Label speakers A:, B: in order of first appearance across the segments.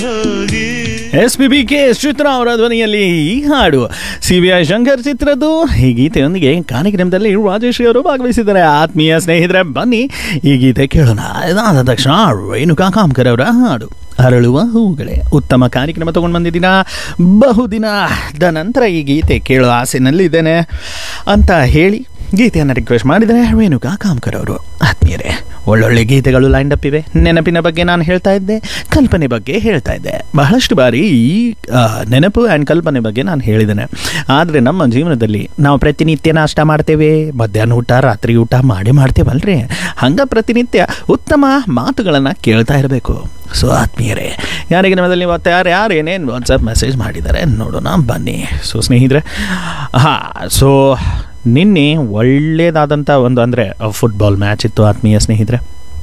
A: S P B K Chitra ಅವರ ಧ್ವನಿಯಲ್ಲಿ ಈ ಹಾಡು ಸಿ ಬಿ ಐ ಶಂಕರ್ ಚಿತ್ರದ್ದು ಈ ಗೀತೆಯೊಂದಿಗೆ ಕಾರ್ಯಕ್ರಮದಲ್ಲಿ ರಾಜೇಶ್ವರಿ ಅವರು ಭಾಗವಹಿಸಿದ್ದಾರೆ ಆತ್ಮೀಯ ಸ್ನೇಹಿತರೆ ಬನ್ನಿ ಈ ಗೀತೆ ಕೇಳೋಣ ಇದಾದ ತಕ್ಷಣ ರೇಣುಕಾ ಕಾಮ್ಕರ್ ಅವರ ಹಾಡು ಅರಳುವ ಹೂಗಳೇ ಉತ್ತಮ ಕಾರ್ಯಕ್ರಮ ತಗೊಂಡು ಬಂದಿದ್ದೀನ ಬಹುದಿನದ ನಂತರ ಈ ಗೀತೆ ಕೇಳೋ ಆಸೆನಲ್ಲಿದ್ದೇನೆ ಅಂತ ಹೇಳಿ ಗೀತೆಯನ್ನು ರಿಕ್ವೆಸ್ಟ್ ಮಾಡಿದರೆ ರೇಣುಕಾ ಕಾಮ್ಕರ್ ಅವರು ಆತ್ಮೀಯರೇ ಒಳ್ಳೊಳ್ಳೆ ಗೀತೆಗಳು ಲೈಂಡ್ ಅಪ್ ಇವೆ ನೆನಪಿನ ಬಗ್ಗೆ ನಾನು ಹೇಳ್ತಾ ಇದ್ದೆ ಕಲ್ಪನೆ ಬಗ್ಗೆ ಹೇಳ್ತಾ ಇದ್ದೆ ಬಹಳಷ್ಟು ಬಾರಿ ಈ ಆ, ನೆನಪು ಆ್ಯಂಡ್ ಕಲ್ಪನೆ ಬಗ್ಗೆ ನಾನು ಹೇಳಿದ್ದೇನೆ ಆದರೆ ನಮ್ಮ ಜೀವನದಲ್ಲಿ ನಾವು ಪ್ರತಿನಿತ್ಯ ನಾಷ್ಟ ಮಾಡ್ತೇವೆ ಮಧ್ಯಾಹ್ನ ಊಟ ರಾತ್ರಿ ಊಟ ಮಾಡೇ ಮಾಡ್ತೇವಲ್ರಿ ಹಂಗೆ ಪ್ರತಿನಿತ್ಯ ಉತ್ತಮ ಮಾತುಗಳನ್ನು ಕೇಳ್ತಾ ಇರಬೇಕು ಸೊ ಆತ್ಮೀಯರೇ ಯಾರಿಗೆ ನಮ್ಮದಲ್ಲಿ ಇವತ್ತು ಯಾರು ಯಾರು ಏನೇನು ವಾಟ್ಸಪ್ ಮೆಸೇಜ್ ಮಾಡಿದ್ದಾರೆ ನೋಡೋಣ ಬನ್ನಿ ಸೊ ಸ್ನೇಹಿತರೆ ಹಾಂ ಸೊ ನಿನ್ನೆ ಒಳ್ಳೆಯದಾದಂಥ ಒಂದು ಅಂದರೆ ಫುಟ್ಬಾಲ್ ಮ್ಯಾಚ್ ಇತ್ತು ಆತ್ಮೀಯ ಸ್ನೇಹಿತರೆ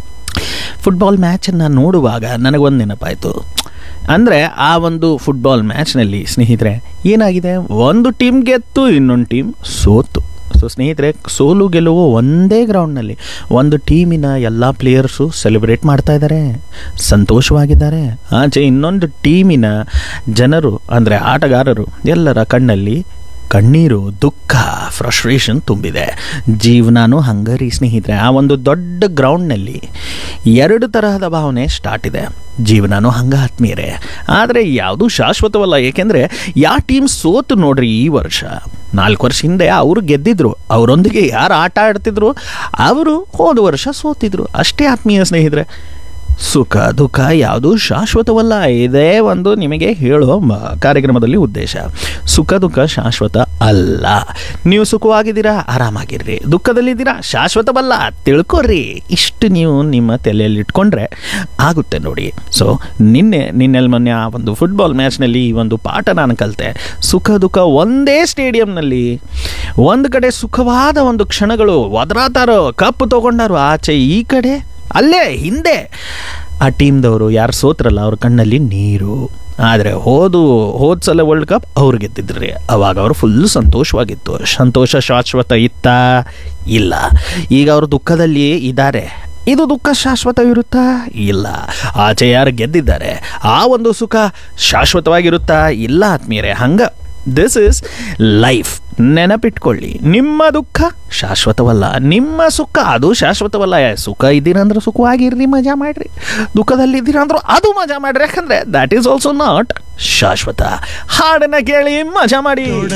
A: ಫುಟ್ಬಾಲ್ ಮ್ಯಾಚನ್ನು ನೋಡುವಾಗ ನನಗೊಂದು ನೆನಪಾಯಿತು ಅಂದರೆ ಆ ಒಂದು ಫುಟ್ಬಾಲ್ ಮ್ಯಾಚ್ನಲ್ಲಿ ಸ್ನೇಹಿತರೆ ಏನಾಗಿದೆ ಒಂದು ಟೀಮ್ ಗೆತ್ತು ಇನ್ನೊಂದು ಟೀಮ್ ಸೋತು ಸೊ ಸ್ನೇಹಿತರೆ ಸೋಲು ಗೆಲುವು ಒಂದೇ ಗ್ರೌಂಡ್ನಲ್ಲಿ ಒಂದು ಟೀಮಿನ ಎಲ್ಲ ಪ್ಲೇಯರ್ಸು ಸೆಲೆಬ್ರೇಟ್ ಮಾಡ್ತಾ ಇದ್ದಾರೆ ಸಂತೋಷವಾಗಿದ್ದಾರೆ ಆಚೆ ಇನ್ನೊಂದು ಟೀಮಿನ ಜನರು ಅಂದರೆ ಆಟಗಾರರು ಎಲ್ಲರ ಕಣ್ಣಲ್ಲಿ ಕಣ್ಣೀರು ದುಃಖ ಫ್ರಸ್ಟ್ರೇಷನ್ ತುಂಬಿದೆ ಜೀವನಾನು ಹಂಗರಿ ಸ್ನೇಹಿತರೆ ಆ ಒಂದು ದೊಡ್ಡ ಗ್ರೌಂಡ್ನಲ್ಲಿ ಎರಡು ತರಹದ ಭಾವನೆ ಸ್ಟಾರ್ಟ್ ಇದೆ ಜೀವನಾನು ಹಂಗ ಆತ್ಮೀಯರೇ ಆದರೆ ಯಾವುದೂ ಶಾಶ್ವತವಲ್ಲ ಏಕೆಂದರೆ ಯಾವ ಟೀಮ್ ಸೋತು ನೋಡ್ರಿ ಈ ವರ್ಷ ನಾಲ್ಕು ವರ್ಷ ಹಿಂದೆ ಅವರು ಗೆದ್ದಿದ್ರು ಅವರೊಂದಿಗೆ ಯಾರು ಆಟ ಆಡ್ತಿದ್ರು ಅವರು ಹೋದ ವರ್ಷ ಸೋತಿದ್ರು ಅಷ್ಟೇ ಆತ್ಮೀಯ ಸ್ನೇಹಿತರೆ ಸುಖ ದುಃಖ ಯಾವುದೂ ಶಾಶ್ವತವಲ್ಲ ಇದೇ ಒಂದು ನಿಮಗೆ ಹೇಳೋ ಮ- ಕಾರ್ಯಕ್ರಮದಲ್ಲಿ ಉದ್ದೇಶ ಸುಖ ದುಃಖ ಶಾಶ್ವತ ಅಲ್ಲ ನೀವು ಸುಖವಾಗಿದ್ದೀರಾ ಆರಾಮಾಗಿರ್ರಿ ದುಃಖದಲ್ಲಿದ್ದೀರಾ ಶಾಶ್ವತವಲ್ಲ ತಿಳ್ಕೊರ್ರಿ ಇಷ್ಟು ನೀವು ನಿಮ್ಮ ತಲೆಯಲ್ಲಿ ಇಟ್ಕೊಂಡ್ರೆ ಆಗುತ್ತೆ ನೋಡಿ ಸೊ ನಿನ್ನೆ ನಿನ್ನೆಲ್ಲಿ ಮೊನ್ನೆ ಆ ಒಂದು ಫುಟ್ಬಾಲ್ ಮ್ಯಾಚ್ನಲ್ಲಿ ಈ ಒಂದು ಪಾಠ ನಾನು ಕಲಿತೆ ಸುಖ ದುಃಖ ಒಂದೇ ಸ್ಟೇಡಿಯಂನಲ್ಲಿ ಒಂದು ಕಡೆ ಸುಖವಾದ ಒಂದು ಕ್ಷಣಗಳು ಒದರಾತಾರೋ ಕಪ್ಪು ತಗೊಂಡಾರು ಆಚೆ ಈ ಕಡೆ ಅಲ್ಲೇ ಹಿಂದೆ ಆ ಟೀಮ್ದವರು ಯಾರು ಸೋತ್ರಲ್ಲ ಅವ್ರ ಕಣ್ಣಲ್ಲಿ ನೀರು ಆದರೆ ಹೋದು ಹೋದ ಸಲ ವರ್ಲ್ಡ್ ಕಪ್ ಅವ್ರು ಗೆದ್ದಿದ್ರಿ ಅವಾಗ ಅವರು ಫುಲ್ ಸಂತೋಷವಾಗಿತ್ತು ಸಂತೋಷ ಶಾಶ್ವತ ಇತ್ತ ಇಲ್ಲ ಈಗ ಅವರು ದುಃಖದಲ್ಲಿ ಇದ್ದಾರೆ ಇದು ದುಃಖ ಶಾಶ್ವತವಿರುತ್ತಾ ಇಲ್ಲ ಆಚೆ ಯಾರು ಗೆದ್ದಿದ್ದಾರೆ ಆ ಒಂದು ಸುಖ ಶಾಶ್ವತವಾಗಿರುತ್ತಾ ಇಲ್ಲ ಆತ್ಮೀಯರೇ ಹಂಗ ದಿಸ್ ಇಸ್ ಲೈಫ್ ನೆನಪಿಟ್ಕೊಳ್ಳಿ ನಿಮ್ಮ ದುಃಖ ಶಾಶ್ವತವಲ್ಲ ನಿಮ್ಮ ಸುಖ ಅದು ಶಾಶ್ವತವಲ್ಲ ಸುಖ ಇದ್ದೀರಂದ್ರೆ ಸುಖವಾಗಿರ್ರಿ ಮಜಾ ಮಾಡ್ರಿ ದುಃಖದಲ್ಲಿದ್ದೀರ ಅಂದ್ರೂ ಅದು ಮಜಾ ಮಾಡ್ರಿ ಯಾಕಂದ್ರೆ ದ್ಯಾಟ್ ಈಸ್ ಆಲ್ಸೋ ನಾಟ್ ಶಾಶ್ವತ ಹಾಡನ್ನ ಕೇಳಿ ಮಜಾ ಮಾಡಿ